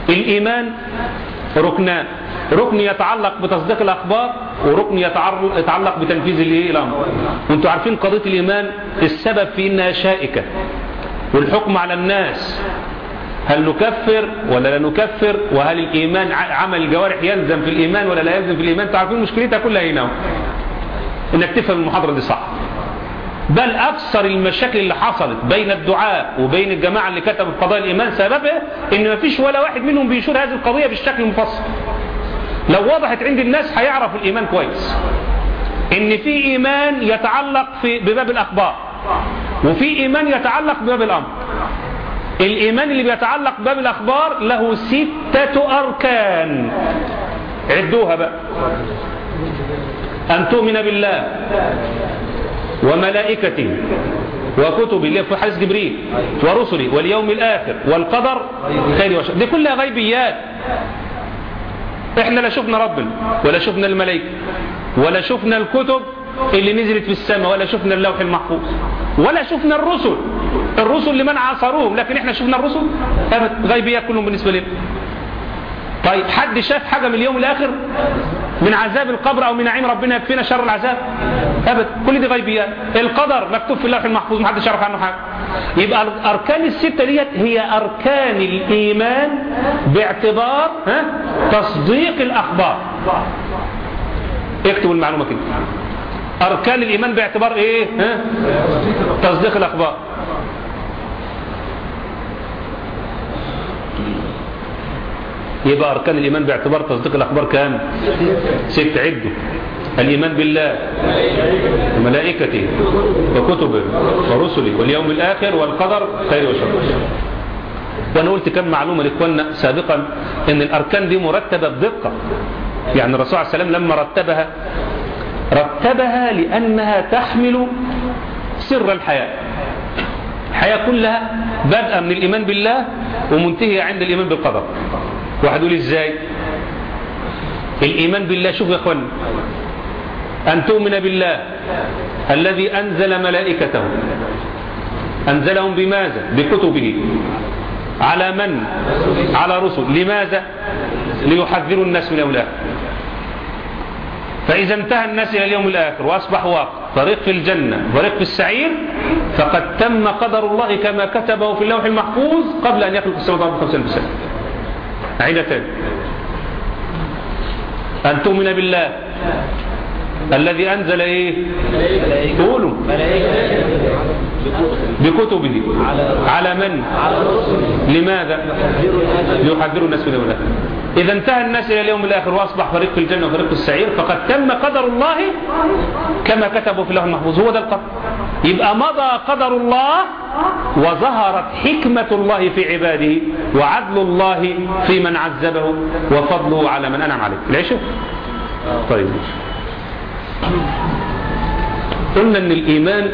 الإيمان ركنان ركن يتعلق بتصديق الأخبار وركن يتعلق بتنفيذ الايه الأمر وانتوا عارفين قضية الإيمان السبب في إنها شائكة والحكم على الناس هل نكفر ولا لا نكفر وهل الإيمان عمل الجوارح يلزم في الإيمان ولا لا يلزم في الإيمان تعرفين مشكلتها كلها هنا انك تفهم المحاضرة دي صح بل أكثر المشاكل اللي حصلت بين الدعاء وبين الجماعة اللي كتبوا قضايا الإيمان سببها إن ما فيش ولا واحد منهم بيشير هذه القضية بالشكل المفصل لو وضحت عند الناس هيعرف الإيمان كويس إن في إيمان يتعلق في بباب الأخبار وفي إيمان يتعلق بباب الأمر الإيمان اللي بيتعلق بباب الأخبار له ستة أركان عدوها بقى أن تؤمن بالله وملائكته وكتبه اللي في حديث جبريل ورسله واليوم الآخر والقدر خير وشر دي كلها غيبيات احنا لا شفنا ربنا ولا شفنا الملائكة ولا شفنا الكتب اللي نزلت في السماء ولا شفنا اللوح المحفوظ ولا شفنا الرسل الرسل لمن عاصروهم لكن احنا شفنا الرسل غيبيات كلهم بالنسبة لنا طيب حد شاف حاجة من اليوم الآخر من عذاب القبر أو من نعيم ربنا يكفينا شر العذاب أبدا كل دي غيبيات القدر مكتوب في اللوح المحفوظ ما حدش يعرف عنه حاجة يبقى الأركان الستة ديت هي أركان الإيمان باعتبار ها تصديق الأخبار اكتبوا المعلومة كده أركان الإيمان باعتبار إيه ها؟ تصديق الأخبار يبقى أركان الإيمان باعتبار تصديق الأخبار كام ست عدوا الإيمان بالله وملائكته وكتبه ورسله واليوم الآخر والقدر خير وشر وأنا قلت كم معلومة لإخواننا سابقا أن الأركان دي مرتبة بدقة يعني الرسول عليه السلام لما رتبها رتبها لأنها تحمل سر الحياة الحياة كلها بدأ من الإيمان بالله ومنتهية عند الإيمان بالقدر واحد يقول إزاي الإيمان بالله شوف يا أخوان أن تؤمن بالله الذي أنزل ملائكته أنزلهم بماذا بكتبه على من على رسل لماذا ليحذروا الناس من أولئك فإذا انتهى الناس إلى اليوم الآخر وأصبح واقع طريق في الجنة طريق في السعير فقد تم قدر الله كما كتبه في اللوح المحفوظ قبل أن يخلق السماوات والأرض خمسين بسنة عيدة تاني أن تؤمن بالله الذي أنزل إيه قولوا بكتبه على من لماذا ليحذروا الناس من أولئك إذا انتهى الناس إلى اليوم الآخر وأصبح فريق في الجنة وفريق في السعير فقد تم قدر الله كما كتبوا في الله المحفوظ هو ده القدر يبقى مضى قدر الله وظهرت حكمة الله في عباده وعدل الله في من عذبه وفضله على من أنعم عليه العيشوا طيب قلنا ان الايمان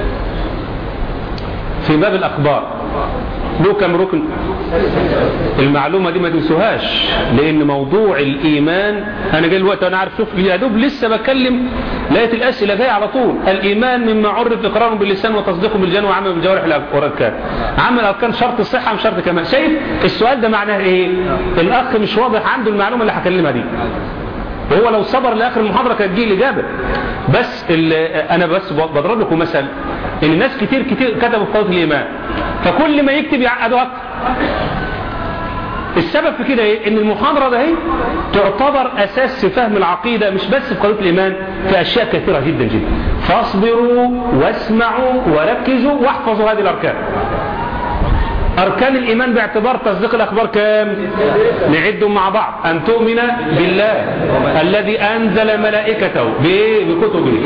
في باب الاخبار له كم ركن المعلومه دي ما تنسوهاش لان موضوع الايمان انا جاي الوقت وانا عارف شوف يا دوب لسه بكلم لقيت الاسئله جايه على طول الايمان مما عرف اقراره باللسان وتصديقه بالجنه وعمل بالجوارح الاركان عمل الاركان شرط الصحه مش شرط كمان شايف السؤال ده معناه ايه الاخ مش واضح عنده المعلومه اللي هكلمها دي وهو لو صبر لاخر المحاضره كانت تجي الاجابه بس انا بس بضرب لكم مثل ان ناس كتير كتير كتبوا في قضيه الايمان فكل ما يكتب يعقدوا اكتر السبب في كده ايه ان المحاضره ده هي تعتبر اساس في فهم العقيده مش بس في قضيه الايمان في اشياء كثيره جدا جدا فاصبروا واسمعوا وركزوا واحفظوا هذه الاركان أركان الإيمان باعتبار تصديق الأخبار كام نعدهم مع بعض أن تؤمن بالله الذي أنزل ملائكته بكتبه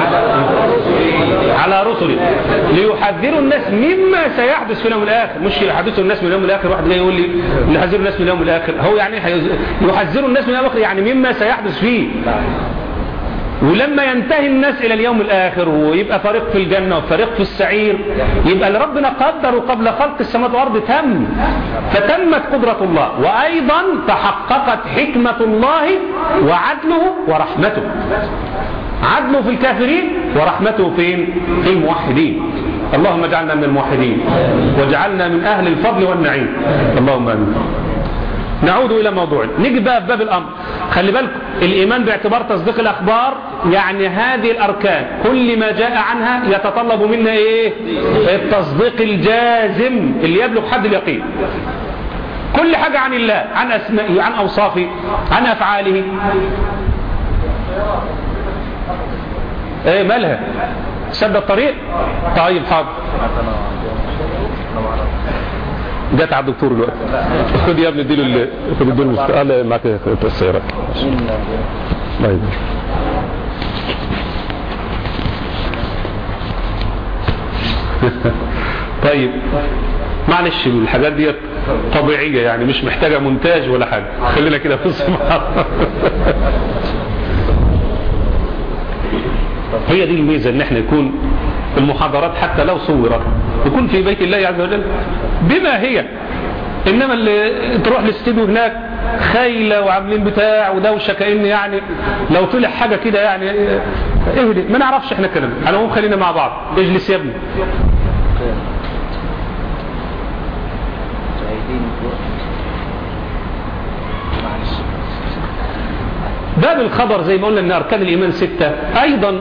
على رسله ليحذروا الناس مما سيحدث في اليوم الآخر مش يحدثوا الناس من اليوم الآخر واحد جاي يقول لي يحذروا الناس من اليوم الآخر هو يعني يحذروا الناس من اليوم الآخر يعني مما سيحدث فيه ولما ينتهي الناس إلى اليوم الآخر ويبقى فريق في الجنة وفريق في السعير يبقى اللي ربنا قدره قبل خلق السماوات والأرض تم فتمت قدرة الله وأيضا تحققت حكمة الله وعدله ورحمته عدله في الكافرين ورحمته فين في الموحدين اللهم اجعلنا من الموحدين واجعلنا من أهل الفضل والنعيم اللهم آمين نعود إلى موضوعنا نيجي بقى في باب الأمر خلي بالكم الإيمان باعتبار تصديق الأخبار يعني هذه الأركان كل ما جاء عنها يتطلب منا إيه التصديق الجازم اللي يبلغ حد اليقين كل حاجة عن الله عن أسمائه عن أوصافه عن أفعاله ايه مالها سد الطريق طيب حاضر جت على الدكتور دلوقتي خد يا ابني اديله ال- خد اديله المستقبل معاك السيارات طيب طيب معلش الحاجات دي طبيعية يعني مش محتاجة مونتاج ولا حاجة خلينا كده في الصبح هي دي الميزة ان احنا يكون المحاضرات حتى لو صورت يكون في بيت الله عز وجل بما هي انما اللي تروح الاستديو هناك خايلة وعاملين بتاع ودوشة كأن يعني لو طلع حاجة كده يعني اهدي ما نعرفش احنا الكلام انا هم خلينا مع بعض اجلس يا ابني باب الخبر زي ما قلنا ان اركان الايمان ستة ايضا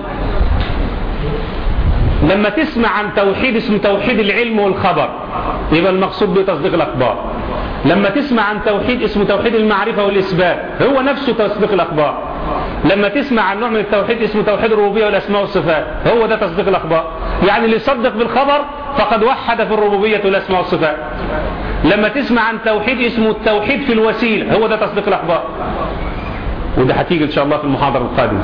لما تسمع عن توحيد اسمه توحيد العلم والخبر يبقى المقصود به تصديق الاخبار لما تسمع عن توحيد اسمه توحيد المعرفة والاثبات هو نفسه تصديق الاخبار لما تسمع عن نوع من التوحيد اسمه توحيد الربوبية والاسماء والصفات هو ده تصديق الاخبار يعني اللي يصدق بالخبر فقد وحد في الربوبية والاسماء والصفات لما تسمع عن توحيد اسمه التوحيد في الوسيلة هو ده تصديق الاخبار وده هتيجي ان شاء الله في المحاضرة القادمة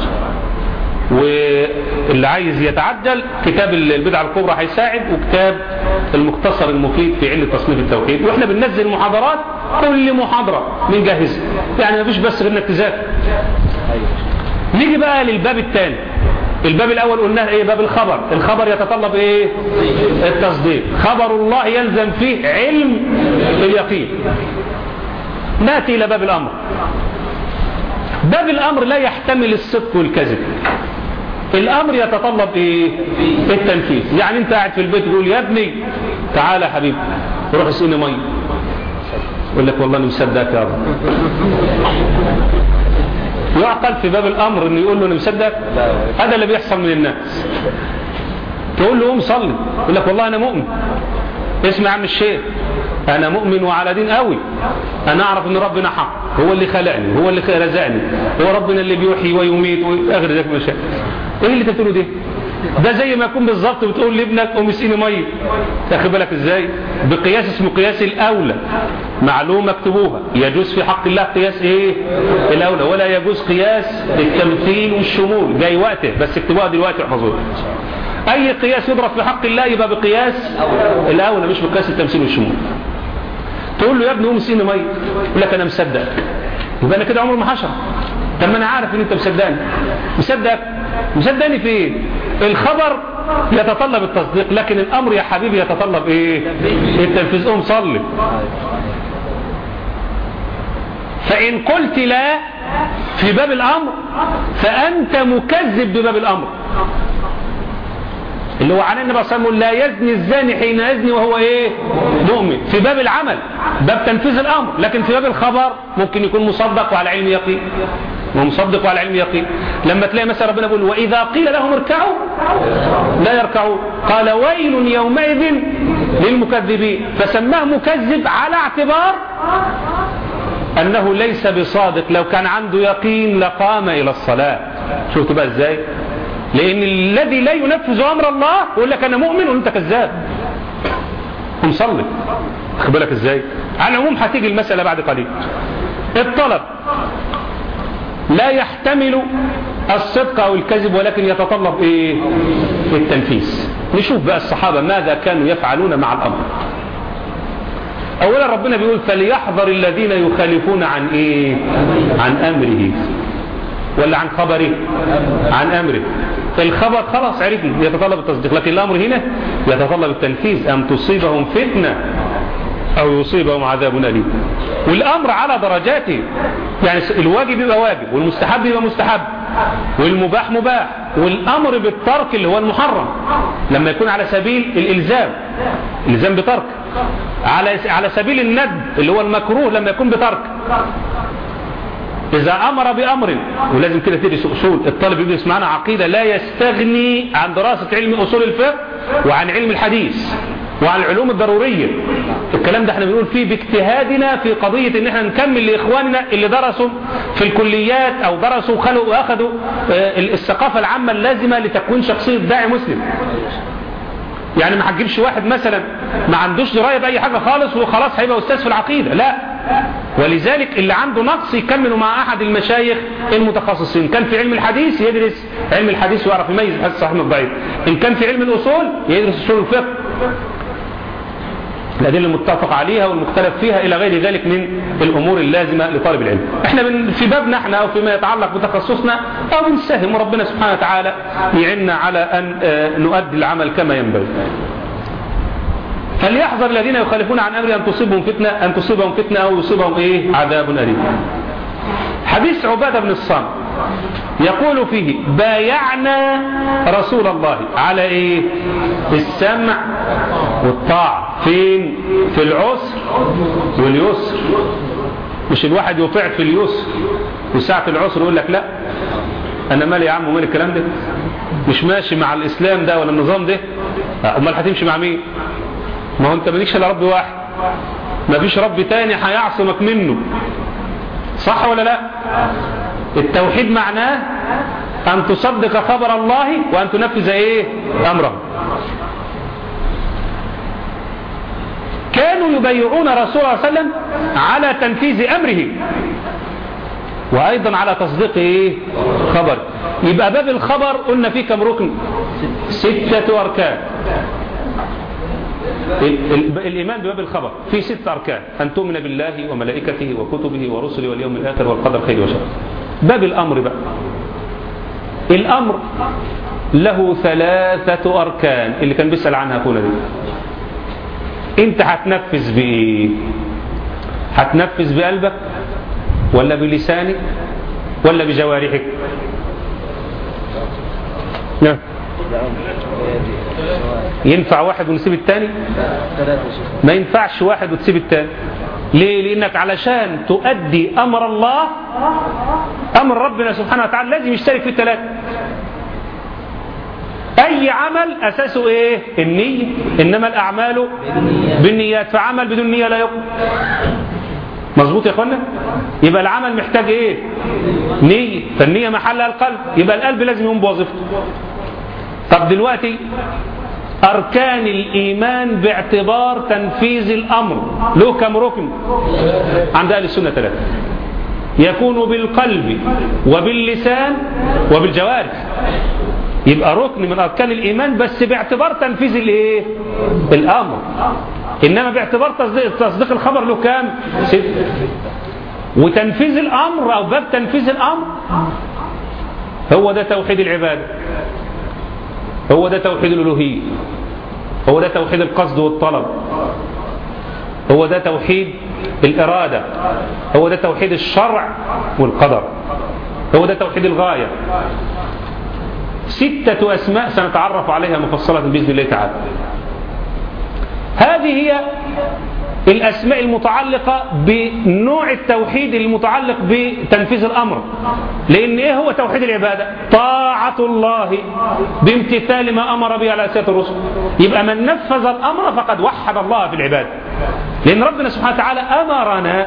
واللي عايز يتعجل كتاب البدعة الكبرى هيساعد وكتاب المختصر المفيد في علة تصنيف التوحيد واحنا بننزل محاضرات كل محاضرة بنجهزها يعني مفيش بس غير انك تذاكر نيجي بقى للباب الثاني الباب الاول قلناه ايه باب الخبر الخبر يتطلب ايه التصديق خبر الله يلزم فيه علم اليقين ناتي الى باب الامر باب الامر لا يحتمل الصدق والكذب الامر يتطلب ايه التنفيذ يعني انت قاعد في البيت تقول يا ابني تعالى يا حبيبي روح اسقيني ميه يقول لك والله انا مصدقك يا رب يعقل في باب الامر انه يقول له انا مصدق هذا اللي بيحصل من الناس تقول له قوم صلي يقول لك والله انا مؤمن اسمع يا عم الشيخ انا مؤمن وعلى دين قوي انا اعرف ان ربنا حق هو اللي خلقني هو اللي رزقني هو ربنا اللي بيحيي ويميت واخر ذلك مشاكل ايه اللي انت بتقوله ده ده زي ما يكون بالظبط بتقول لابنك قوم اسقيني ميه تاخد بالك ازاي بقياس اسمه قياس الاولى معلومه اكتبوها يجوز في حق الله قياس ايه الاولى ولا يجوز قياس التمثيل والشمول جاي وقته بس اكتبوها دلوقتي احفظوها اي قياس يضرب في حق الله يبقى بقياس الاولى مش بقياس التمثيل والشمول تقول له يا ابني قوم اسقيني ميه يقول لك انا مصدق يبقى انا كده عمر ما حشر طب ما انا عارف ان انت مصدقني مصدق مصدقني في ايه الخبر يتطلب التصديق لكن الامر يا حبيبي يتطلب ايه التنفيذ قوم صلي فان قلت لا في باب الامر فانت مكذب بباب الامر اللي هو عن النبي صلى الله عليه وسلم لا يزني الزاني حين يزني وهو ايه مؤمن في باب العمل باب تنفيذ الامر لكن في باب الخبر ممكن يكون مصدق وعلى علم يقين ومصدق وعلى علم يقين لما تلاقي مثلا ربنا يقول واذا قيل لهم اركعوا لا يركعون قال ويل يومئذ للمكذبين فسماه مكذب على اعتبار انه ليس بصادق لو كان عنده يقين لقام الى الصلاه شفتوا بقى ازاي لان الذي لا ينفذ امر الله يقول لك انا مؤمن وانت كذاب ومصلي خد بالك ازاي على العموم هتيجي المساله بعد قليل الطلب لا يحتمل الصدق او الكذب ولكن يتطلب ايه التنفيذ نشوف بقى الصحابه ماذا كانوا يفعلون مع الامر اولا ربنا بيقول فليحذر الذين يخالفون عن ايه عن امره ولا عن خبره عن امره الخبر خلاص عرفنا يتطلب التصديق لكن الامر هنا يتطلب التنفيذ ام تصيبهم فتنه او يصيبهم عذاب اليم والامر على درجاته يعني الواجب يبقى واجب والمستحب يبقى مستحب والمباح مباح والامر بالترك اللي هو المحرم لما يكون على سبيل الالزام الالزام بترك على على سبيل الند اللي هو المكروه لما يكون بترك إذا أمر بأمر ولازم كده تدرس أصول الطالب يدرس معنا عقيدة لا يستغني عن دراسة علم أصول الفقه وعن علم الحديث وعن العلوم الضرورية الكلام ده احنا بنقول فيه باجتهادنا في قضية ان احنا نكمل لإخواننا اللي درسوا في الكليات او درسوا خلوا واخدوا الثقافة العامة اللازمة لتكوين شخصية داعي مسلم يعني ما هتجيبش واحد مثلا ما عندوش درايه باي حاجه خالص وخلاص هيبقى استاذ في العقيده لا ولذلك اللي عنده نقص يكمله مع احد المشايخ المتخصصين كان في علم الحديث يدرس علم الحديث ويعرف يميز الحديث الصحيح من الضعيف ان كان في علم الاصول يدرس اصول الفقه الأدلة المتفق عليها والمختلف فيها إلى غير ذلك من الأمور اللازمة لطالب العلم احنا في بابنا احنا أو فيما يتعلق بتخصصنا أو بنساهم وربنا سبحانه وتعالى يعيننا على أن نؤدي العمل كما ينبغي فليحذر الذين يخالفون عن أمر أن تصيبهم فتنة أن تصيبهم فتنة أو يصيبهم إيه عذاب أليم حديث عبادة بن الصامت يقول فيه بايعنا رسول الله على ايه السمع والطاعة فين في العسر واليسر مش الواحد يطيع في اليسر وساعة العسر يقول لك لا انا مالي يا عم ومال الكلام ده مش ماشي مع الاسلام ده ولا النظام ده امال هتمشي مع مين ما هو انت مالكش الا رب واحد ما فيش رب تاني هيعصمك منه صح ولا لا التوحيد معناه أن تصدق خبر الله وأن تنفذ إيه أمره كانوا يبيعون رسول الله صلى الله عليه وسلم على تنفيذ أمره وأيضا على تصديق إيه خبر يبقى باب الخبر قلنا فيه كم ركن ستة أركان الإيمان بباب الخبر في ست أركان أن تؤمن بالله وملائكته وكتبه ورسله واليوم الآخر والقدر خير وشر باب الأمر بقى الأمر له ثلاثة أركان اللي كان بيسأل عنها أخونا دي أنت هتنفذ بإيه هتنفذ بقلبك ولا بلسانك ولا بجوارحك نعم ينفع واحد ونسيب التاني ما ينفعش واحد وتسيب التاني ليه لانك علشان تؤدي امر الله امر ربنا سبحانه وتعالى لازم يشترك في الثلاثه اي عمل اساسه ايه النية انما الاعمال بالنيات فعمل بدون نية لا يقبل مظبوط يا اخوانا يبقى العمل محتاج ايه نية فالنية محلها القلب يبقى القلب لازم يقوم بوظيفته طب دلوقتي أركان الإيمان باعتبار تنفيذ الأمر له كم ركن عند أهل السنة ثلاثة يكون بالقلب وباللسان وبالجوارح يبقى ركن من أركان الإيمان بس باعتبار تنفيذ الإيه؟ الأمر إنما باعتبار تصديق, تصديق الخبر له كام ست وتنفيذ الأمر أو باب تنفيذ الأمر هو ده توحيد العبادة هو ده توحيد الألوهية هو ده توحيد القصد والطلب هو ده توحيد الإرادة هو ده توحيد الشرع والقدر هو ده توحيد الغاية ستة أسماء سنتعرف عليها مفصلة بإذن الله تعالى هذه هي الأسماء المتعلقة بنوع التوحيد المتعلق بتنفيذ الأمر لأن إيه هو توحيد العبادة طاعة الله بامتثال ما أمر به على أسياد الرسل يبقى من نفذ الأمر فقد وحد الله في العبادة لأن ربنا سبحانه وتعالى أمرنا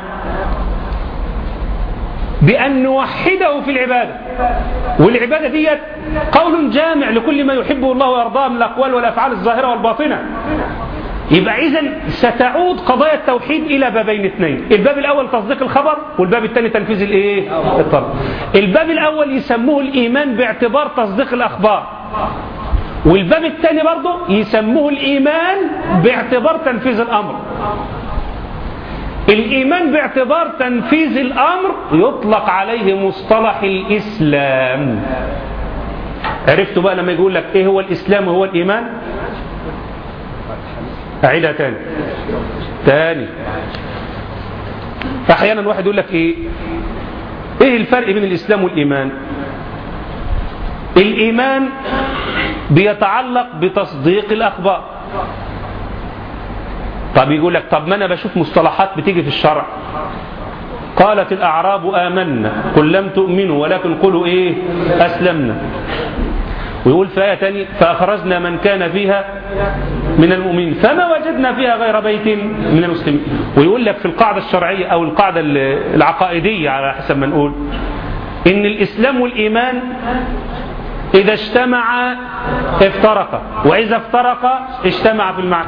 بأن نوحده في العبادة والعبادة دي قول جامع لكل ما يحبه الله ويرضاه من الأقوال والأفعال الظاهرة والباطنة يبقى إذا ستعود قضايا التوحيد إلى بابين اثنين الباب الأول تصديق الخبر والباب الثاني تنفيذ الإيه؟ الطلب الباب الأول يسموه الإيمان باعتبار تصديق الأخبار والباب الثاني برضه يسموه الإيمان باعتبار تنفيذ الأمر الإيمان باعتبار تنفيذ الأمر يطلق عليه مصطلح الإسلام عرفتوا بقى لما يقول لك إيه هو الإسلام وهو الإيمان أعيدها تاني تاني فأحيانا واحد يقول لك إيه إيه الفرق بين الإسلام والإيمان الإيمان بيتعلق بتصديق الأخبار طب يقول لك طب ما أنا بشوف مصطلحات بتيجي في الشرع قالت الأعراب آمنا قل لم تؤمنوا ولكن قولوا إيه أسلمنا ويقول في آية تانية فأخرجنا من كان فيها من المؤمنين فما وجدنا فيها غير بيت من المسلمين ويقول لك في القاعدة الشرعية أو القاعدة العقائدية على حسب ما نقول إن الإسلام والإيمان إذا اجتمع افترق وإذا افترق اجتمع في المعنى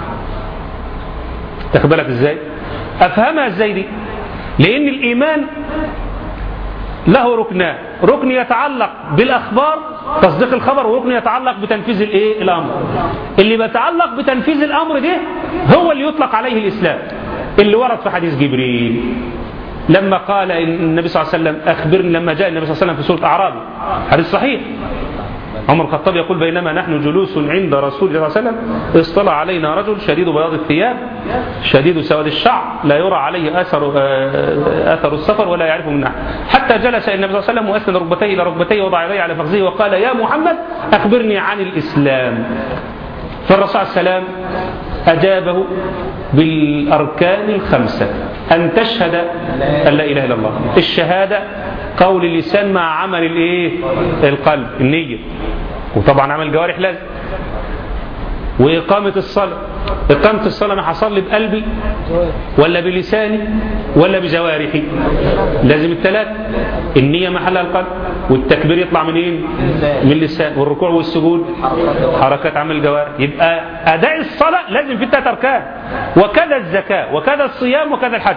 تاخد بالك ازاي افهمها ازاي دي لان الايمان له ركنان ركن يتعلق بالاخبار تصديق الخبر وركن يتعلق بتنفيذ الايه الامر اللي بيتعلق بتنفيذ الامر ده هو اللي يطلق عليه الاسلام اللي ورد في حديث جبريل لما قال النبي صلى الله عليه وسلم اخبرني لما جاء النبي صلى الله عليه وسلم في سوره اعرابي حديث صحيح عمر الخطاب يقول بينما نحن جلوس عند رسول الله صلى الله عليه وسلم اصطلع علينا رجل شديد بياض الثياب شديد سواد الشعر لا يرى عليه اثر اثر السفر ولا يعرفه من احد حتى جلس النبي صلى الله عليه وسلم واسند ركبتيه الى ركبتيه ووضع يديه على فخذه وقال يا محمد اخبرني عن الاسلام فالرسول عليه السلام أجابه بالأركان الخمسة أن تشهد أن لا إله إلا الله الشهادة قول اللسان مع عمل الإيه؟ القلب النية وطبعا عمل الجوارح لازم وإقامة الصلاة إقامة الصلاة أنا هصلي بقلبي ولا بلساني ولا بجوارحي لازم الثلاث النية محلها القلب والتكبير يطلع من إيه؟ من اللسان والركوع والسجود حركات عمل الجوارح يبقى أداء الصلاة لازم في الثلاث أركان وكذا الزكاة وكذا الصيام وكذا الحج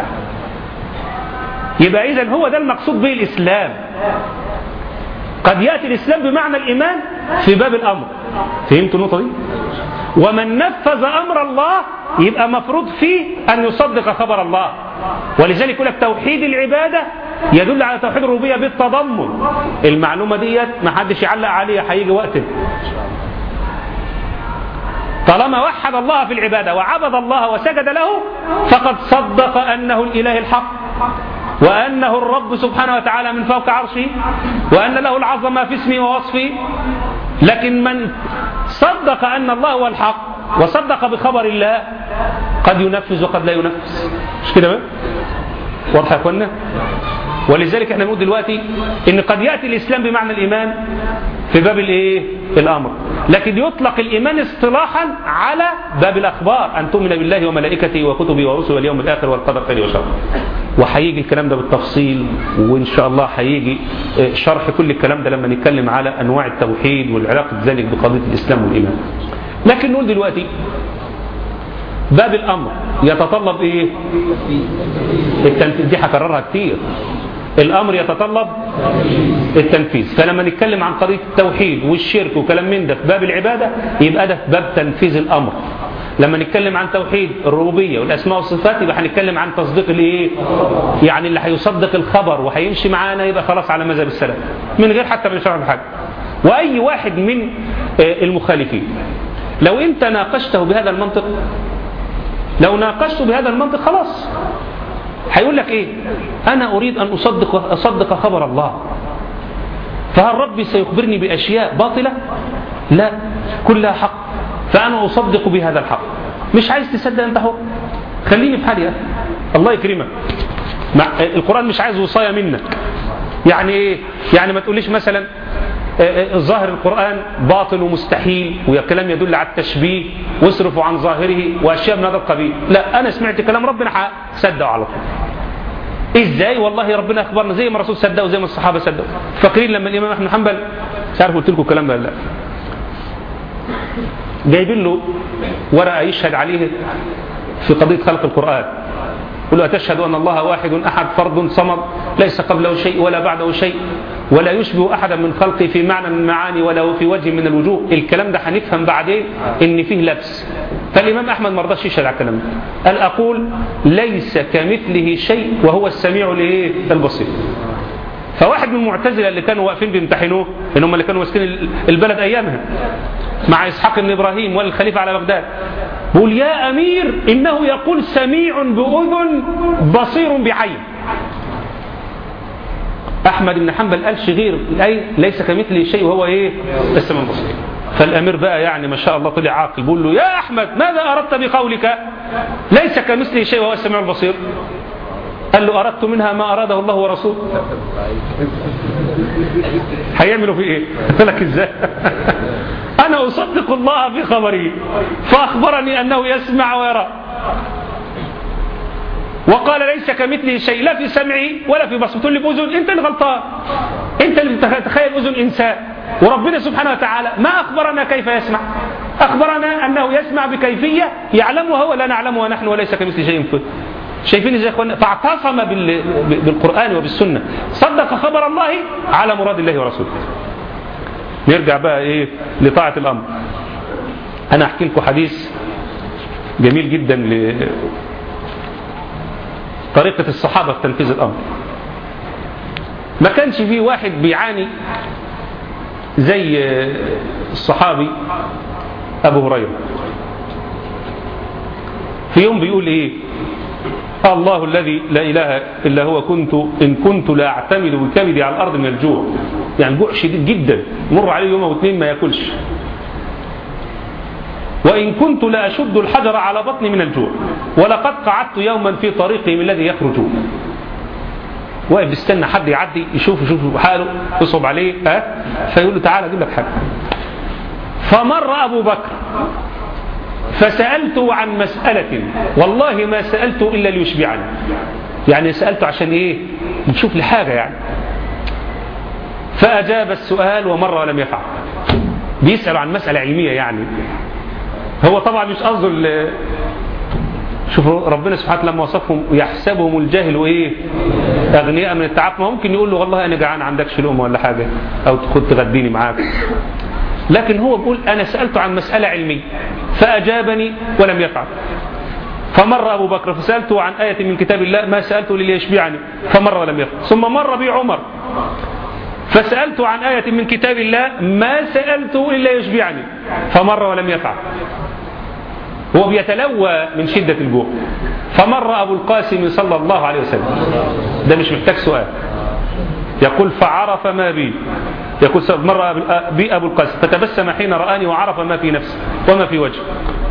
يبقى إذا هو ده المقصود به الإسلام قد يأتي الإسلام بمعنى الإيمان في باب الأمر فهمت النقطة دي؟ ومن نفذ أمر الله يبقى مفروض فيه أن يصدق خبر الله ولذلك يقول لك توحيد العبادة يدل على توحيد الربوبية بالتضمن المعلومة ديت ما حدش يعلق عليها هيجي وقت طالما وحد الله في العبادة وعبد الله وسجد له فقد صدق أنه الإله الحق وأنه الرب سبحانه وتعالى من فوق عرشه وأن له العظمة في اسمه ووصفه لكن من صدق أن الله هو الحق وصدق بخبر الله قد ينفذ وقد لا ينفذ مش كده بقى واضح يا اخوانا ولذلك احنا نقول دلوقتي ان قد ياتي الاسلام بمعنى الايمان في باب الايه الامر لكن يطلق الايمان اصطلاحا على باب الاخبار ان تؤمن بالله وملائكته وكتبه ورسله واليوم الاخر والقدر خير وشر وهيجي الكلام ده بالتفصيل وان شاء الله هيجي شرح كل الكلام ده لما نتكلم على انواع التوحيد والعلاقه ذلك بقضيه الاسلام والايمان لكن نقول دلوقتي باب الامر يتطلب ايه التنفيذ دي هكررها كتير الامر يتطلب التنفيذ فلما نتكلم عن قضيه التوحيد والشرك وكلام من ده في باب العباده يبقى ده في باب تنفيذ الامر لما نتكلم عن توحيد الربوبيه والاسماء والصفات يبقى هنتكلم عن تصديق الايه يعني اللي هيصدق الخبر وهيمشي معانا يبقى خلاص على مذهب السلف من غير حتى ما نشرح بحاجه واي واحد من المخالفين لو انت ناقشته بهذا المنطق لو ناقشته بهذا المنطق خلاص هيقول لك ايه انا اريد ان اصدق اصدق خبر الله فهل ربي سيخبرني باشياء باطله لا كلها حق فانا اصدق بهذا الحق مش عايز تصدق انت حر خليني في حالي يا الله يكرمك مع القران مش عايز وصايه منك يعني ايه يعني ما تقوليش مثلا ظاهر القرآن باطل ومستحيل وكلام يدل على التشبيه واصرفوا عن ظاهره وأشياء من هذا القبيل لا أنا سمعت كلام ربنا هصدقه على طول ازاي والله ربنا اخبرنا زي ما الرسول صدقوا زي ما الصحابه صدقوا فاكرين لما الامام احمد حنبل مش عارف قلت لكم الكلام ده لا جايبين له ورقه يشهد عليه في قضيه خلق القران يقول له أتشهد أن الله واحد أحد فرد صمد ليس قبله شيء ولا بعده شيء ولا يشبه أحدا من خلقه في معنى من المعاني ولا في وجه من الوجوه الكلام ده هنفهم بعدين إن فيه لبس فالإمام أحمد ما رضاش يشهد على الكلام ده قال أقول ليس كمثله شيء وهو السميع البصير فواحد من المعتزله اللي كانوا واقفين بيمتحنوه ان هم اللي كانوا ماسكين البلد ايامها مع اسحاق بن ابراهيم والخليفه على بغداد بيقول يا امير انه يقول سميع باذن بصير بعين احمد بن حنبل قالش غير الايه ليس كمثله شيء وهو ايه السميع البصير فالامير بقى يعني ما شاء الله طلع عاقل بيقول له يا احمد ماذا اردت بقولك ليس كمثله شيء وهو السميع البصير قال له أردت منها ما أراده الله ورسوله هيعملوا في إيه قال لك إزاي أنا أصدق الله في خبره فأخبرني أنه يسمع ويرى وقال ليس كمثله شيء لا في سمعه ولا في بصره تقول لي بأذن أنت اللي غلطان أنت اللي تتخيل أذن إنسان وربنا سبحانه وتعالى ما أخبرنا كيف يسمع أخبرنا أنه يسمع بكيفية يعلمها ولا نعلمها نحن وليس كمثل شيء فيه شايفين ازاي اخوانا فاعتصم بالقران وبالسنه صدق خبر الله على مراد الله ورسوله نرجع بقى ايه لطاعه الامر انا احكي لكم حديث جميل جدا لطريقه الصحابه في تنفيذ الامر ما كانش فيه واحد بيعاني زي الصحابي ابو هريره في يوم بيقول ايه الله الذي لا إله إلا هو كنت إن كنت لا أعتمد بكبدي على الأرض من الجوع يعني جوع شديد جدا مر عليه يوم أو اثنين ما ياكلش وإن كنت لا أشد الحجر على بطني من الجوع ولقد قعدت يوما في طريقهم الذي يخرج واقف بيستنى حد يعدي يشوف يشوف حاله يصعب عليه ها فيقول له تعالى اجيب لك حاجه فمر ابو بكر فسألته عن مسألة والله ما سألته إلا ليشبعني يعني سألته عشان إيه نشوف لي حاجة يعني فأجاب السؤال ومر ولم يفعل بيسأل عن مسألة علمية يعني هو طبعا مش قصده شوفوا ربنا سبحانه وتعالى لما وصفهم يحسبهم الجاهل ايه اغنياء من التعب ما ممكن يقول له والله انا جعان عندكش لقمه ولا حاجه او خد تغديني معاك لكن هو بيقول أنا سألته عن مسألة علمية فأجابني ولم يفعل فمر أبو بكر فسألته عن آية من كتاب الله ما سألته ليشبعني فمر ولم يفعل ثم مر بي عمر فسألته عن آية من كتاب الله ما سألته إلا يشبعني فمر ولم يفعل هو بيتلوى من شدة الجوع فمر أبو القاسم صلى الله عليه وسلم ده مش محتاج سؤال يقول فعرف ما بي يقول مر بي أبو القاسم فتبسم حين رآني وعرف ما في نفسي وما في وجهي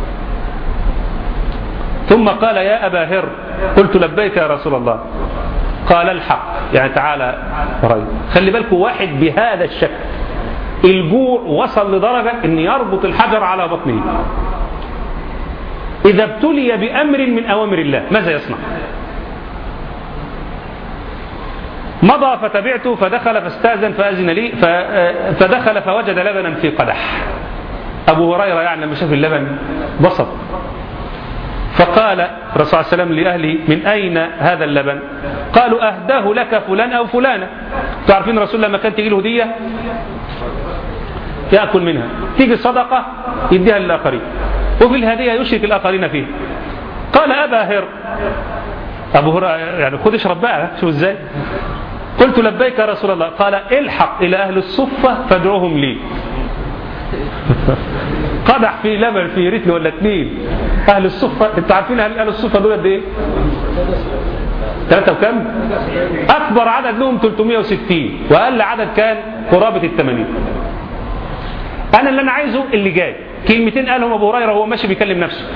ثم قال يا أبا هر قلت لبيك يا رسول الله قال الحق يعني تعالى قريب خلي بالكم واحد بهذا الشكل الجوع وصل لدرجة أن يربط الحجر على بطنه إذا ابتلي بأمر من أوامر الله ماذا يصنع مضى فتبعته فدخل فاستأذن فأذن لي فدخل فوجد لبنا في قدح أبو هريرة يعني لما شاف اللبن بسط فقال الرسول صلى الله عليه وسلم لأهله من أين هذا اللبن قالوا أهداه لك فلان أو فلانة تعرفين الرسول لما كان تجي له هدية يأكل منها تيجي صدقة يديها للآخرين وفي الهدية يشرك الآخرين فيه قال أبا هر أبو هريرة يعني خد اشرب بقى شوف ازاي قلت لبيك يا رسول الله قال الحق إلى أهل الصفة فادعوهم لي قدح في لبن في رتل ولا اثنين أهل الصفة أنت عارفين أهل, أهل الصفة دول قد إيه؟ ثلاثة وكم؟ أكبر عدد لهم 360 وأقل عدد كان قرابة ال 80 أنا اللي أنا عايزه اللي جاي كلمتين قالهم أبو هريرة وهو ماشي بيكلم نفسه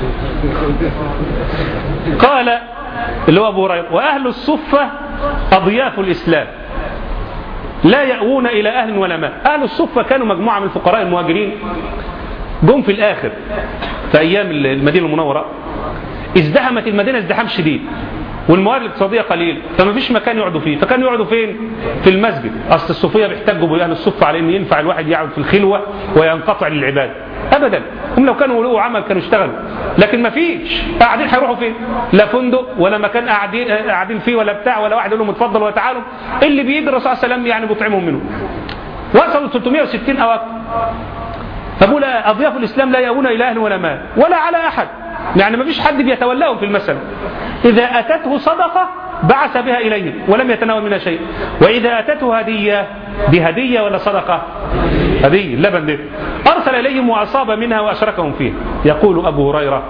قال اللي هو أبو هريرة وأهل الصفة أضياف الإسلام لا يأوون إلى أهل ولا مال أهل الصفة كانوا مجموعة من الفقراء المهاجرين جم في الآخر في أيام المدينة المنورة ازدحمت المدينة ازدحام شديد والموارد الاقتصادية قليل فما فيش مكان يقعدوا فيه فكانوا يقعدوا فين في المسجد أصل الصوفية بيحتجوا بأهل الصفة على أن ينفع الواحد يقعد في الخلوة وينقطع للعبادة أبدا هم لو كانوا له عمل كانوا اشتغلوا لكن ما فيش قاعدين هيروحوا فين لا فندق ولا مكان قاعدين قاعدين فيه ولا بتاع ولا واحد يقول لهم اتفضل ولا تعالوا اللي بيجي الرسول صلى الله عليه وسلم يعني بيطعمهم منه وصلوا 360 أو أكثر فبقول أضياف الإسلام لا يأوون إلى أهل ولا مال ولا على أحد يعني ما فيش حد بيتولاهم في المسألة إذا أتته صدقة بعث بها إليهم ولم يتناول منها شيء وإذا أتته هدية بهدية ولا صدقة هدية اللبن ده أرسل إليهم وأصاب منها وأشركهم فيها يقول أبو هريرة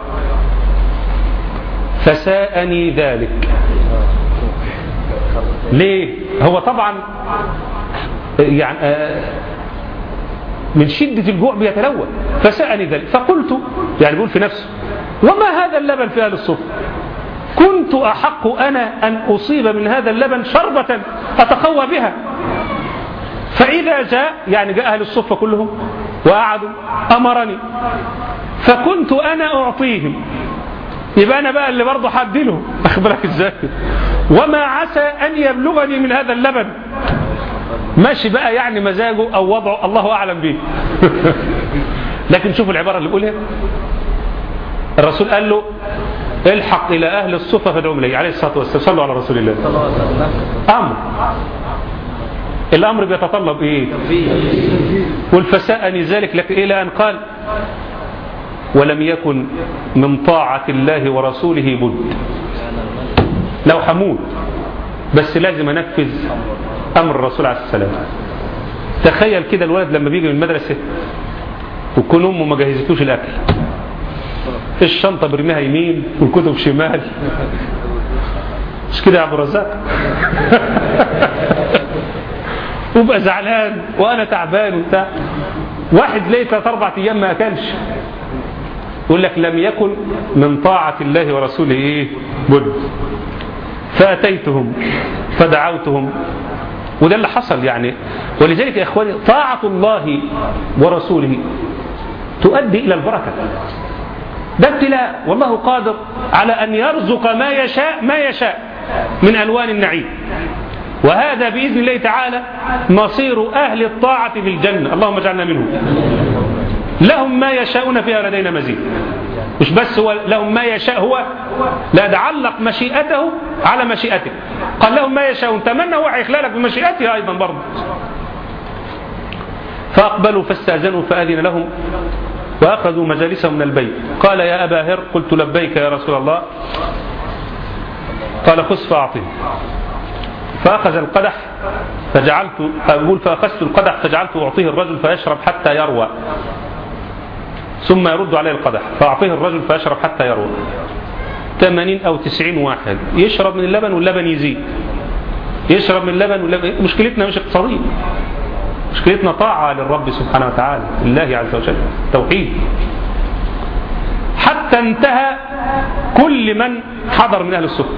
فساءني ذلك ليه هو طبعا يعني من شدة الجوع بيتلوى فسألني ذلك فقلت يعني بيقول في نفسه وما هذا اللبن في أهل الصف كنت أحق أنا أن أصيب من هذا اللبن شربة أتقوى بها فإذا جاء يعني جاء أهل الصفة كلهم وقعدوا أمرني فكنت أنا أعطيهم يبقى أنا بقى اللي برضه حدله أخبرك إزاي وما عسى أن يبلغني من هذا اللبن ماشي بقى يعني مزاجه أو وضعه الله أعلم به لكن شوفوا العبارة اللي بيقولها الرسول قال له الحق إلى أهل الصفة فادعوهم إليه عليه الصلاة والسلام صلوا على رسول الله أمر الأمر بيتطلب إيه والفساءني ذلك لك إلى أن قال ولم يكن من طاعة الله ورسوله بد لو حمود بس لازم أنفذ أمر الرسول عليه السلام تخيل كده الولد لما بيجي من المدرسة وكون أمه ما جهزتوش الأكل الشنطة برميها يمين والكتب شمال مش كده يا عبد الرزاق وبقى زعلان وانا تعبان وبتاع واحد ليه ثلاث اربع ايام ما اكلش يقول لك لم يكن من طاعة الله ورسوله ايه بد فأتيتهم فدعوتهم وده اللي حصل يعني ولذلك يا إخواني طاعة الله ورسوله تؤدي إلى البركة ده ابتلاء والله قادر على أن يرزق ما يشاء ما يشاء من ألوان النعيم وهذا بإذن الله تعالى مصير أهل الطاعة في الجنة اللهم اجعلنا منهم لهم ما يشاءون فيها لدينا مزيد مش بس هو لهم ما يشاء هو لا تعلق مشيئته على مشيئتك قال لهم ما يشاءون تمنى هو هيخلالك بمشيئته أيضا برضه فأقبلوا فاستأذنوا فأذن لهم وأخذوا مجالسهم من البيت قال يا أبا هر قلت لبيك يا رسول الله قال خذ فأعطيه فأخذ القدح فجعلت أقول فأخذت القدح فجعلت أعطيه الرجل فيشرب حتى يروى ثم يرد عليه القدح فأعطيه الرجل فيشرب حتى يروى 80 أو 90 واحد يشرب من اللبن واللبن يزيد يشرب من اللبن واللبن مشكلتنا مش اقتصادية مشكلتنا طاعة للرب سبحانه وتعالى الله عز وجل توحيد حتى انتهى كل من حضر من أهل السفر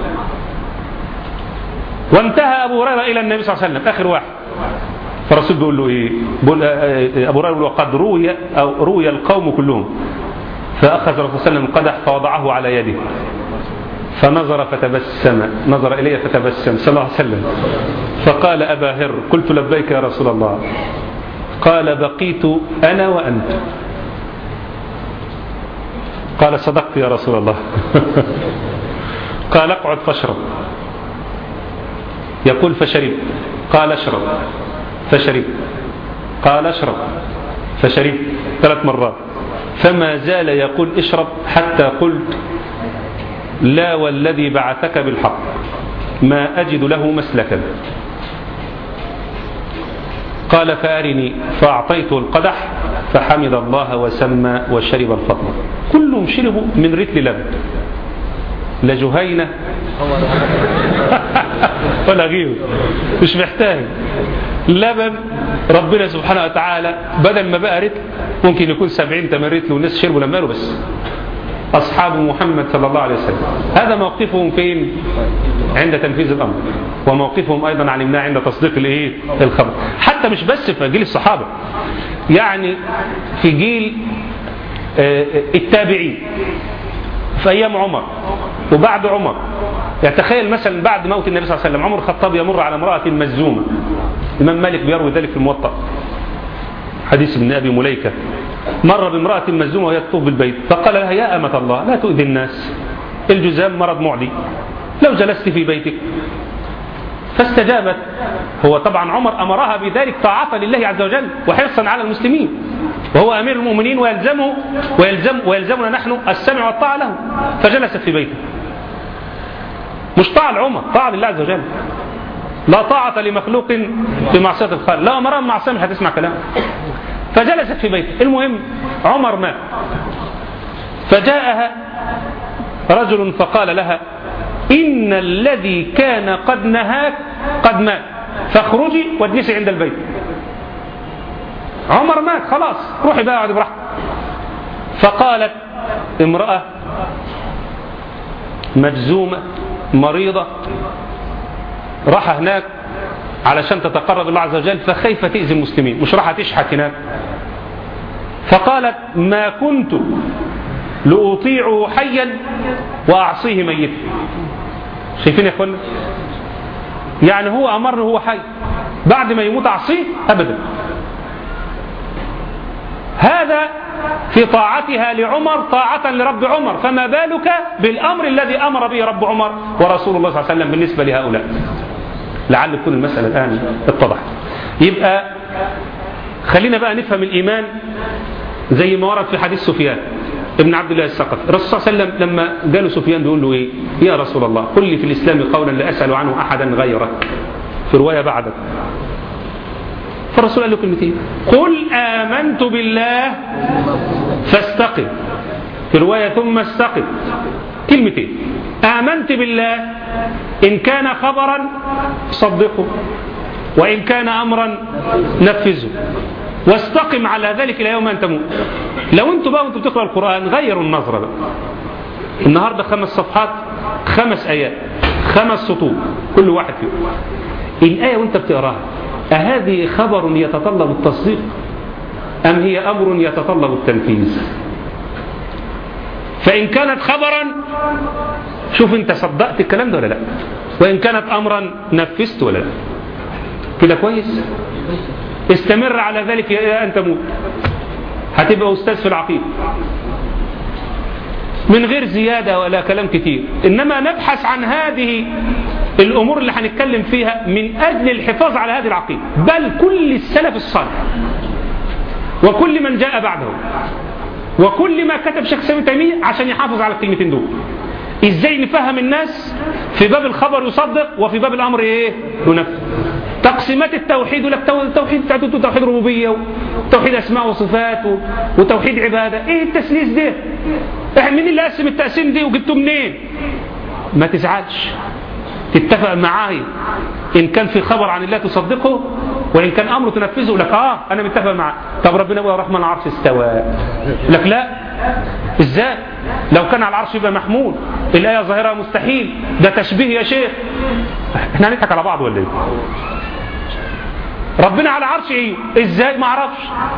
وانتهى أبو هريرة إلى النبي صلى الله عليه وسلم آخر واحد فالرسول بيقول له إيه بيقول أبو هريرة بيقول قد روي أو روي القوم كلهم فأخذ الرسول صلى الله عليه وسلم القدح فوضعه على يده فنظر فتبسم نظر إلي فتبسم صلى الله عليه وسلم فقال أبا هر قلت لبيك يا رسول الله قال بقيت أنا وأنت قال صدقت يا رسول الله قال اقعد فاشرب يقول فشرب قال اشرب فشرب قال اشرب فشرب ثلاث مرات فما زال يقول اشرب حتى قلت لا والذي بعثك بالحق ما أجد له مسلكا قال فأرني فأعطيته القدح فحمد الله وسمى وشرب الفضل كلهم شربوا من رتل لبن لا جهينة ولا غيره مش محتاج لبن ربنا سبحانه وتعالى بدل ما بقى رتل ممكن يكون سبعين تمن رتل والناس شربوا لما قالوا بس أصحاب محمد صلى الله عليه وسلم هذا موقفهم فين عند تنفيذ الأمر وموقفهم أيضا علمناه عند تصديق الإيه الخبر حتى مش بس في جيل الصحابة يعني في جيل التابعين في أيام عمر وبعد عمر يعني تخيل مثلا بعد موت النبي صلى الله عليه وسلم عمر الخطاب يمر على امرأة مزومة الإمام مالك بيروي ذلك في الموطأ حديث ابن أبي مليكة مر بامرأة مزومة وهي تطوف بالبيت فقال لها يا أمة الله لا تؤذي الناس الجزام مرض معدي لو جلست في بيتك فاستجابت هو طبعا عمر أمرها بذلك طاعة لله عز وجل وحرصا على المسلمين وهو أمير المؤمنين ويلزمه ويلزم ويلزمنا نحن السمع والطاعة له فجلست في بيته مش طاعة لعمر طاعة لله عز وجل لا طاعة لمخلوق في معصية الخالق لا أمرها بمعصية مش هتسمع كلام فجلست في بيته المهم عمر مات فجاءها رجل فقال لها إن الذي كان قد نهاك قد مات فاخرجي واجلسي عند البيت عمر مات خلاص روحي بقى اقعدي براحتك فقالت امرأة مجزومة مريضة راح هناك علشان تتقرب الله عز وجل فخايفة تأذي المسلمين مش راح تشحت هناك فقالت ما كنت لأطيعه حيا وأعصيه ميتا شايفين يا اخوانا يعني هو أمر هو حي بعد ما يموت أعصيه أبدا هذا في طاعتها لعمر طاعة لرب عمر فما بالك بالأمر الذي أمر به رب عمر ورسول الله صلى الله عليه وسلم بالنسبة لهؤلاء لعل تكون المسألة الآن اتضحت يبقى خلينا بقى نفهم الإيمان زي ما ورد في حديث سفيان ابن عبد الله الثقفي الرسول صلى الله عليه وسلم لما جاله سفيان بيقول له ايه يا رسول الله قل لي في الاسلام قولا لا اسال عنه احدا غيرك في روايه بعدك فالرسول قال له كلمتين قل امنت بالله فاستقم في روايه ثم استقم كلمتين امنت بالله ان كان خبرا صدقه وان كان امرا نفذه واستقم على ذلك الى يوم ان تموت لو انتوا بقى وانتوا بتقرا القران غيروا النظره بقى النهارده خمس صفحات خمس ايات خمس سطور كل واحد فيهم الايه وانت بتقراها أهذه خبر يتطلب التصديق أم هي أمر يتطلب التنفيذ فإن كانت خبرا شوف انت صدقت الكلام ده ولا لا وإن كانت أمرا نفذت ولا لا كده كويس استمر على ذلك إلى أن تموت هتبقى أستاذ في العقيدة من غير زيادة ولا كلام كتير إنما نبحث عن هذه الأمور اللي هنتكلم فيها من أجل الحفاظ على هذه العقيدة بل كل السلف الصالح وكل من جاء بعده وكل ما كتب شيخ سامي تيمية عشان يحافظ على الكلمتين دول ازاي نفهم الناس في باب الخبر يصدق وفي باب الامر ايه ينفذ تقسيمات التوحيد لك التوحيد تعدد توحيد ربوبيه وتوحيد اسماء وصفات وتوحيد عباده ايه التسليس ده مين اللي قسم التقسيم دي وجبته منين ما تزعلش تتفق معاي إن كان في خبر عن الله تصدقه وإن كان أمر تنفذه لك آه أنا متفق معاه طب ربنا يقول الرحمن العرش استوى لك لا إزاي لو كان على العرش يبقى محمود الآية ظاهرة مستحيل ده تشبيه يا شيخ احنا هنضحك على بعض ولا ايه ربنا على عرش ايه ازاي ما اعرفش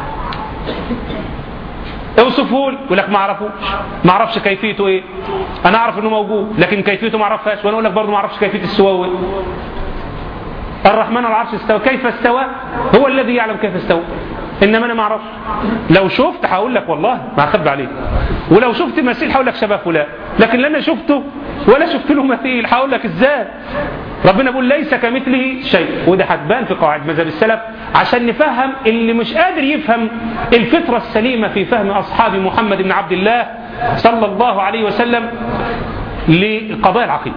اوصفه لي يقول لك ما اعرفوش ما اعرفش كيفيته ايه انا اعرف انه موجود لكن كيفيته ما اعرفهاش وانا اقول لك برضه ما اعرفش كيفيه السواوي الرحمن على العرش استوى كيف استوى هو الذي يعلم كيف استوى انما انا ما اعرفش لو شفت هقول لك والله ما اخبي عليك ولو شفت مثيل هقول لك شبه فلان لكن لا انا شفته ولا شفت له مثيل هقول لك ازاي ربنا بيقول ليس كمثله شيء وده هتبان في قواعد مذهب السلف عشان نفهم اللي مش قادر يفهم الفطره السليمه في فهم اصحاب محمد بن عبد الله صلى الله عليه وسلم لقضايا العقيده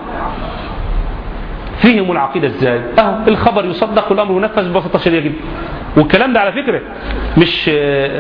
فيهم العقيدة ازاي اهو الخبر يصدق والامر ينفذ ببساطة شديدة جدا والكلام ده على فكرة مش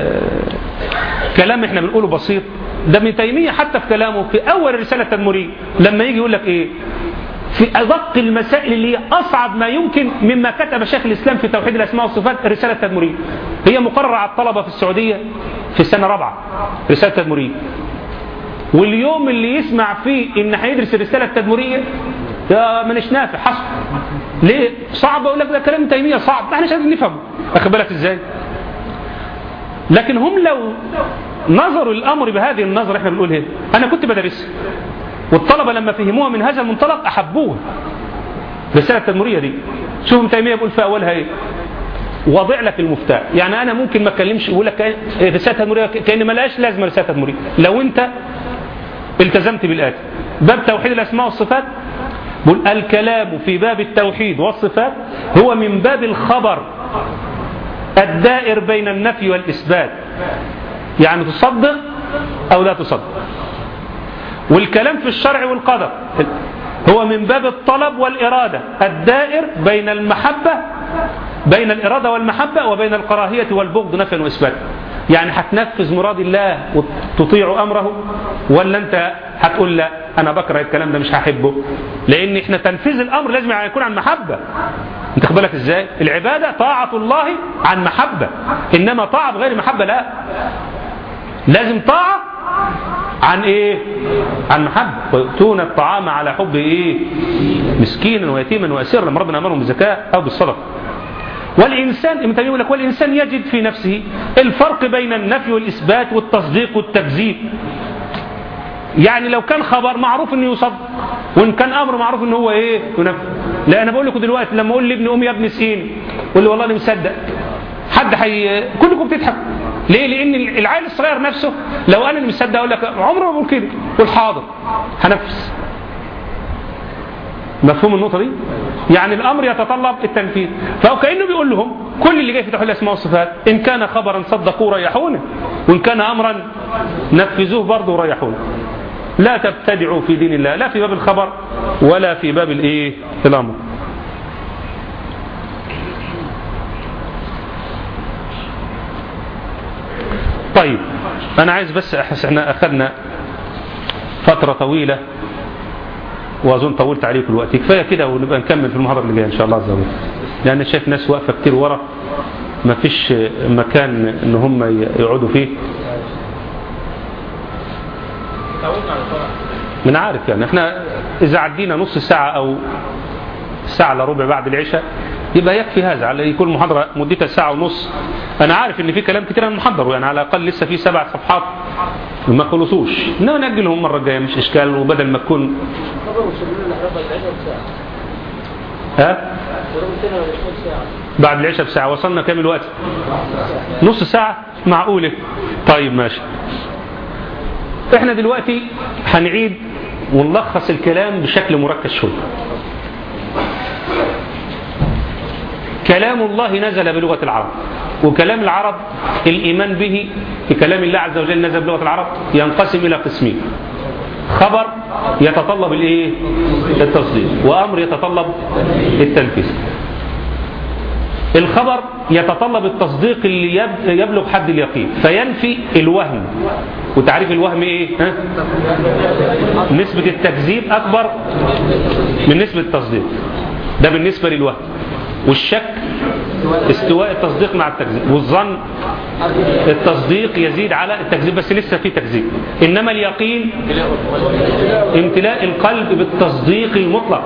كلام احنا بنقوله بسيط ده ابن تيمية حتى في كلامه في اول رسالة تدمرية لما يجي يقول لك ايه في أدق المسائل اللي هي أصعب ما يمكن مما كتب شيخ الإسلام في توحيد الأسماء والصفات رسالة تدمرية هي مقررة على الطلبة في السعودية في السنة رابعة رسالة تدمرية واليوم اللي يسمع فيه إن هيدرس الرسالة التدمرية يا منش نافع حصل ليه صعب اقول لك ده كلام تيميه صعب احنا مش قادرين نفهمه واخد بالك ازاي لكن هم لو نظروا الامر بهذه النظره احنا بنقول هنا انا كنت بدرسها والطلبه لما فهموها من هذا المنطلق احبوها الرساله التدمريه دي شوف ابن تيميه بيقول في اولها ايه وضع لك المفتاح يعني انا ممكن ما اتكلمش اقول لك رساله تدمريه كان ما لهاش لازمه رساله تدمريه لو انت التزمت بالاتي باب توحيد الاسماء والصفات بل الكلام في باب التوحيد والصفات هو من باب الخبر الدائر بين النفي والإثبات يعني تصدق أو لا تصدق والكلام في الشرع والقدر هو من باب الطلب والإرادة الدائر بين المحبة بين الإرادة والمحبة وبين الكراهية والبغض نفيا وإثباتا يعني هتنفذ مراد الله وتطيع أمره ولا أنت هتقول لا أنا بكره الكلام ده مش هحبه لأن إحنا تنفيذ الأمر لازم يكون عن محبة انت خد بالك ازاي العبادة طاعة الله عن محبة إنما طاعة بغير محبة لا لازم طاعة عن ايه عن محبة ويؤتون الطعام على حب ايه مسكينا ويتيما واسيرا لما ربنا امرهم بالزكاة او بالصدقة والإنسان ابن تيمية يقول لك والإنسان يجد في نفسه الفرق بين النفي والإثبات والتصديق والتكذيب يعني لو كان خبر معروف انه يصدق وان كان امر معروف انه هو ايه ينفذ لا انا بقول لكم دلوقتي لما اقول لابني قوم يا ابني سين قول لي والله انا مصدق حد حي... كلكم بتضحكوا ليه لان العيل الصغير نفسه لو انا اللي مصدق اقول لك عمره ما بقول كده قول حاضر هنفذ مفهوم النقطة دي؟ يعني الأمر يتطلب التنفيذ فهو كأنه بيقول لهم كل اللي جاي في توحيد الأسماء والصفات إن كان خبرا صدقوه ريحونا وإن كان أمرا نفذوه برضه ريحونا لا تبتدعوا في دين الله لا في باب الخبر ولا في باب الايه الامر طيب انا عايز بس احس احنا اخذنا فتره طويله واظن طولت عليكم الوقت كفايه كده ونبقى نكمل في المحاضره اللي جايه ان شاء الله عز وجل لان شايف ناس واقفه كتير ورا ما فيش مكان ان هم يقعدوا فيه من عارف يعني احنا اذا عدينا نص ساعة او ساعة الا ربع بعد العشاء يبقى يكفي هذا على يكون محاضرة مدتها ساعة ونص انا عارف ان في كلام كتير انا محضره يعني على الاقل لسه في سبع صفحات ما خلصوش انما نأجلهم المرة الجاية مش اشكال وبدل ما تكون ها بعد العشاء بساعة وصلنا كام الوقت نص ساعة معقولة طيب ماشي احنا دلوقتي هنعيد ونلخص الكلام بشكل مركز شوية كلام الله نزل بلغة العرب وكلام العرب الإيمان به في كلام الله عز وجل نزل بلغة العرب ينقسم إلى قسمين خبر يتطلب الايه التصديق وامر يتطلب التنفيذ الخبر يتطلب التصديق اللي يبلغ حد اليقين فينفي الوهم وتعريف الوهم ايه ها؟ نسبة التكذيب اكبر من نسبة التصديق ده بالنسبة للوهم والشك استواء التصديق مع التكذيب والظن التصديق يزيد على التكذيب بس لسه في تكذيب انما اليقين امتلاء القلب بالتصديق المطلق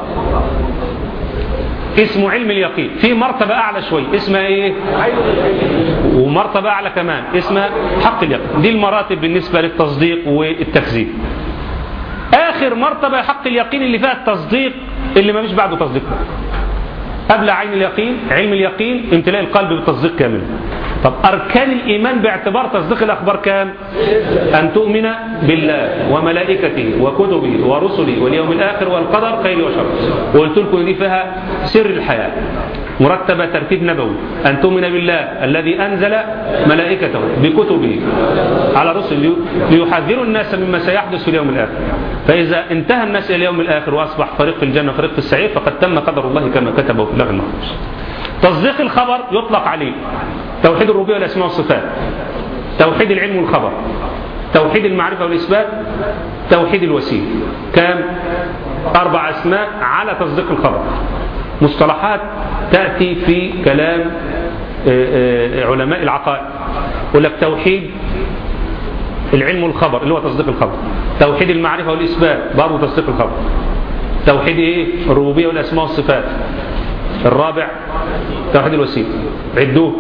اسمه علم اليقين في مرتبة أعلى شوي اسمها إيه ومرتبة أعلى كمان اسمها حق اليقين دي المراتب بالنسبة للتصديق والتكذيب آخر مرتبة حق اليقين اللي فيها التصديق اللي ما فيش بعده تصديق قبل عين اليقين علم اليقين امتلاء القلب بالتصديق كامل طب أركان الإيمان باعتبار تصديق الأخبار كام أن تؤمن بالله وملائكته وكتبه ورسله واليوم الآخر والقدر خير وشر وقلت لكم دي فيها سر الحياة مرتبة ترتيب نبوي أن تؤمن بالله الذي أنزل ملائكته بكتبه على رسل ليحذروا الناس مما سيحدث في اليوم الآخر فإذا انتهى الناس إلى اليوم الآخر وأصبح فريق في الجنة وفريق في السعير فقد تم قدر الله كما كتبه في الله المحفوظ تصديق الخبر يطلق عليه توحيد الربوبيه والاسماء والصفات توحيد العلم والخبر توحيد المعرفه والاثبات توحيد الوسيله كام اربع اسماء على تصديق الخبر مصطلحات تاتي في كلام علماء العقائد يقول لك توحيد العلم والخبر اللي هو تصديق الخبر توحيد المعرفه والاثبات برضه تصديق الخبر توحيد ايه الربوبيه والاسماء والصفات الرابع توحيد الوسيله عدوه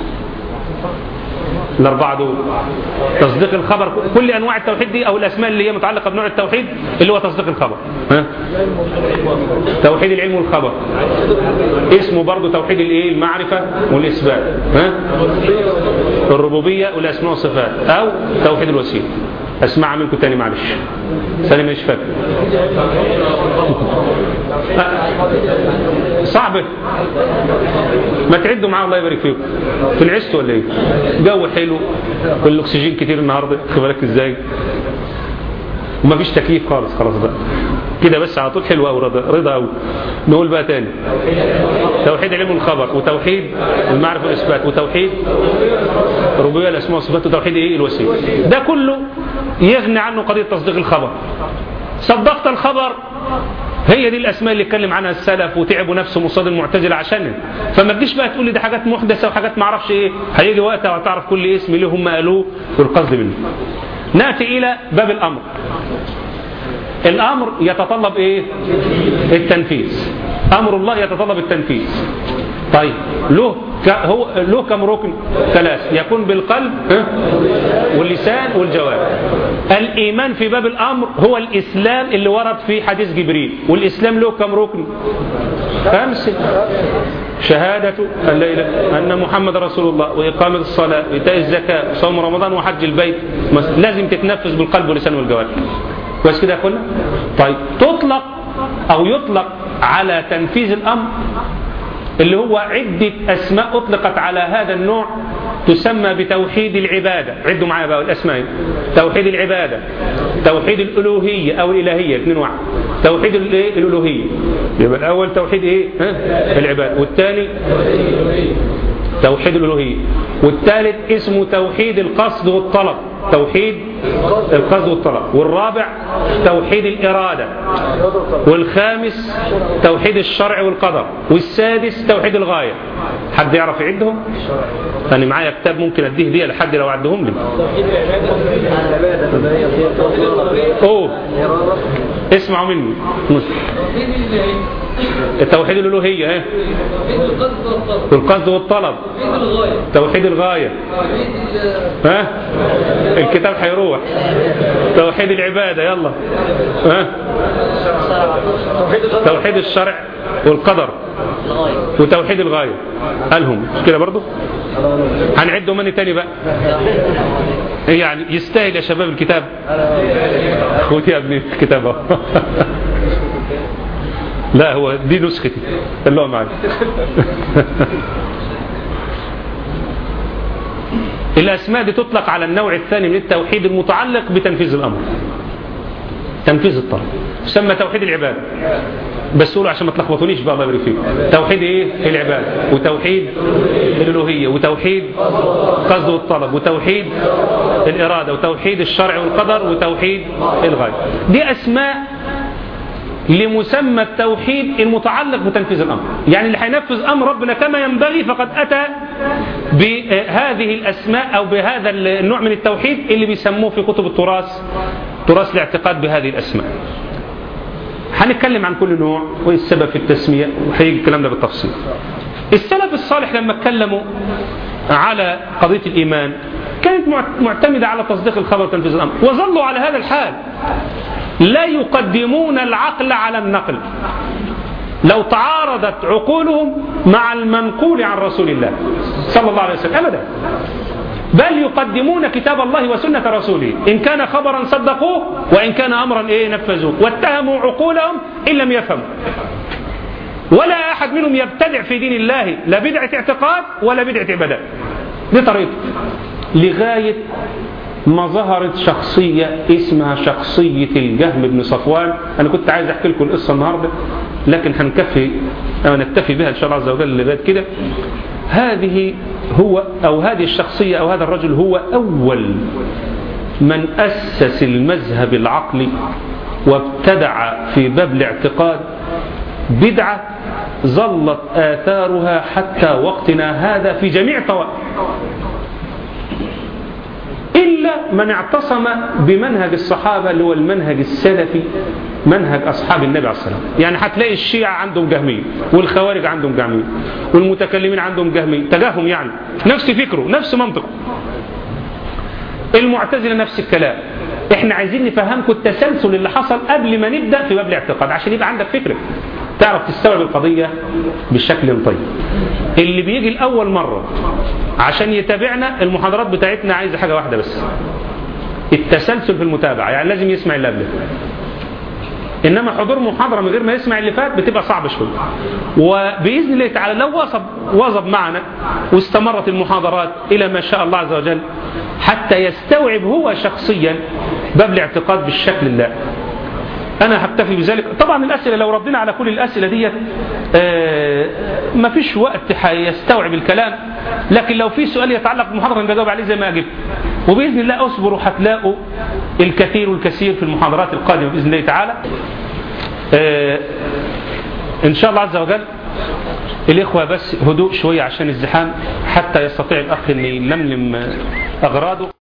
الأربعة دول تصديق الخبر كل أنواع التوحيد دي أو الأسماء اللي هي متعلقة بنوع التوحيد اللي هو تصديق الخبر ها؟ توحيد العلم والخبر اسمه برضه توحيد الايه المعرفة والإثبات ها؟ الربوبية والأسماء والصفات أو توحيد الوسيلة اسمعها منكم تاني معلش سليم مش فاكر صعبة ما تعدوا معاه الله يبارك فيكم في العست ولا ايه جو حلو والاكسجين كتير النهارده خد بالك ازاي وما فيش تكييف خالص خلاص بقى كده بس على طول حلو قوي رضا رضا قوي نقول بقى تاني توحيد العلم والخبر وتوحيد المعرفة والإثبات وتوحيد ربوبية الأسماء والصفات وتوحيد إيه الوسيلة ده كله يغني عنه قضية تصديق الخبر صدقت الخبر هي دي الاسماء اللي اتكلم عنها السلف وتعبوا نفسهم قصاد المعتزله عشانها فما تجيش بقى تقول لي ده حاجات محدثه وحاجات ما اعرفش ايه هيجي وقتها وتعرف كل اسم ليه هم قالوه والقصد منه ناتي الى باب الامر الامر يتطلب ايه التنفيذ امر الله يتطلب التنفيذ طيب له ك... هو له كم ركن ثلاث يكون بالقلب ها؟ واللسان والجوارح الايمان في باب الامر هو الاسلام اللي ورد في حديث جبريل والاسلام له كم ركن خمسه شهادة أن لا إله أن محمد رسول الله وإقامة الصلاة وإيتاء الزكاة وصوم رمضان وحج البيت لازم تتنفذ بالقلب واللسان والجوارح كويس كده يا اخوانا طيب تطلق او يطلق على تنفيذ الامر اللي هو عدة أسماء أطلقت على هذا النوع تسمى بتوحيد العبادة عدوا معايا بقى الأسماء توحيد العبادة توحيد الألوهية أو الإلهية اثنين واحد توحيد الألوهية يبقى الأول توحيد إيه ها؟ العبادة والثاني توحيد الألوهية والثالث اسمه توحيد القصد والطلب توحيد القصد والطلب والرابع توحيد الإرادة والخامس توحيد الشرع والقدر والسادس توحيد الغاية حد يعرف يعدهم أنا معايا كتاب ممكن أديه لي لحد لو عدهم لي أوه اسمعوا مني توحيد الألوهية ايه والقصد والطلب توحيد الغاية ها الكتاب هيروح توحيد العبادة يلا ها توحيد الشرع والقدر وتوحيد الغاية قالهم مش كده برضو هنعده من تاني بقى يعني يستاهل يا شباب الكتاب خد يا ابني الكتاب اهو لا هو دي نسختي اللي هو معي الأسماء دي تطلق على النوع الثاني من التوحيد المتعلق بتنفيذ الأمر تنفيذ الطلب يسمى توحيد العبادة بس قولوا عشان ما تلخبطونيش بقى الله يبارك فيكم توحيد ايه العبادة وتوحيد الالوهيه وتوحيد قصد والطلب وتوحيد الاراده وتوحيد الشرع والقدر وتوحيد الغايه دي اسماء لمسمى التوحيد المتعلق بتنفيذ الامر يعني اللي هينفذ امر ربنا كما ينبغي فقد اتى بهذه الاسماء او بهذا النوع من التوحيد اللي بيسموه في كتب التراث تراث الاعتقاد بهذه الاسماء هنتكلم عن كل نوع وايه السبب في التسميه وهيجي الكلام ده بالتفصيل السلف الصالح لما اتكلموا على قضيه الايمان كانت معتمده على تصديق الخبر وتنفيذ الامر وظلوا على هذا الحال لا يقدمون العقل على النقل لو تعارضت عقولهم مع المنقول عن رسول الله صلى الله عليه وسلم ابدا بل يقدمون كتاب الله وسنة رسوله إن كان خبرا صدقوه وإن كان أمرا إيه نفذوه واتهموا عقولهم إن لم يفهموا ولا أحد منهم يبتدع في دين الله لا بدعة اعتقاد ولا بدعة عبادات دي طريقته لغاية ما ظهرت شخصية اسمها شخصية الجهم بن صفوان أنا كنت عايز أحكي لكم القصة النهاردة لكن هنكفي أو نكتفي بها إن شاء الله عز وجل لغاية كده هذه هو أو هذه الشخصية أو هذا الرجل هو أول من أسس المذهب العقلي وابتدع في باب الاعتقاد بدعة ظلت آثارها حتى وقتنا هذا في جميع طوائف إلا من اعتصم بمنهج الصحابة اللي هو المنهج السلفي منهج أصحاب النبي عليه الصلاة والسلام يعني هتلاقي الشيعة عندهم جهمية والخوارج عندهم جهمية والمتكلمين عندهم جهمية تجاهم يعني نفس فكره نفس منطقه المعتزلة نفس الكلام احنا عايزين نفهمكم التسلسل اللي حصل قبل ما نبدأ في باب الاعتقاد عشان يبقى عندك فكرة تعرف تستوعب القضية بشكل طيب اللي بيجي الأول مرة عشان يتابعنا المحاضرات بتاعتنا عايزة حاجة واحدة بس التسلسل في المتابعة يعني لازم يسمع اللي قبله انما حضور محاضره من غير ما يسمع اللي فات بتبقى صعبه شويه وباذن الله تعالى لو وصب وظب معنا واستمرت المحاضرات الى ما شاء الله عز وجل حتى يستوعب هو شخصيا باب الاعتقاد بالشكل اللائق أنا هكتفي بذلك طبعا الأسئلة لو ردينا على كل الأسئلة ديت ما فيش وقت هيستوعب الكلام لكن لو في سؤال يتعلق بالمحاضرة نجاوب عليه زي ما أجبت وبإذن الله أصبروا هتلاقوا الكثير والكثير في المحاضرات القادمة بإذن الله تعالى إن شاء الله عز وجل الإخوة بس هدوء شوية عشان الزحام حتى يستطيع الأخ أن يلملم أغراضه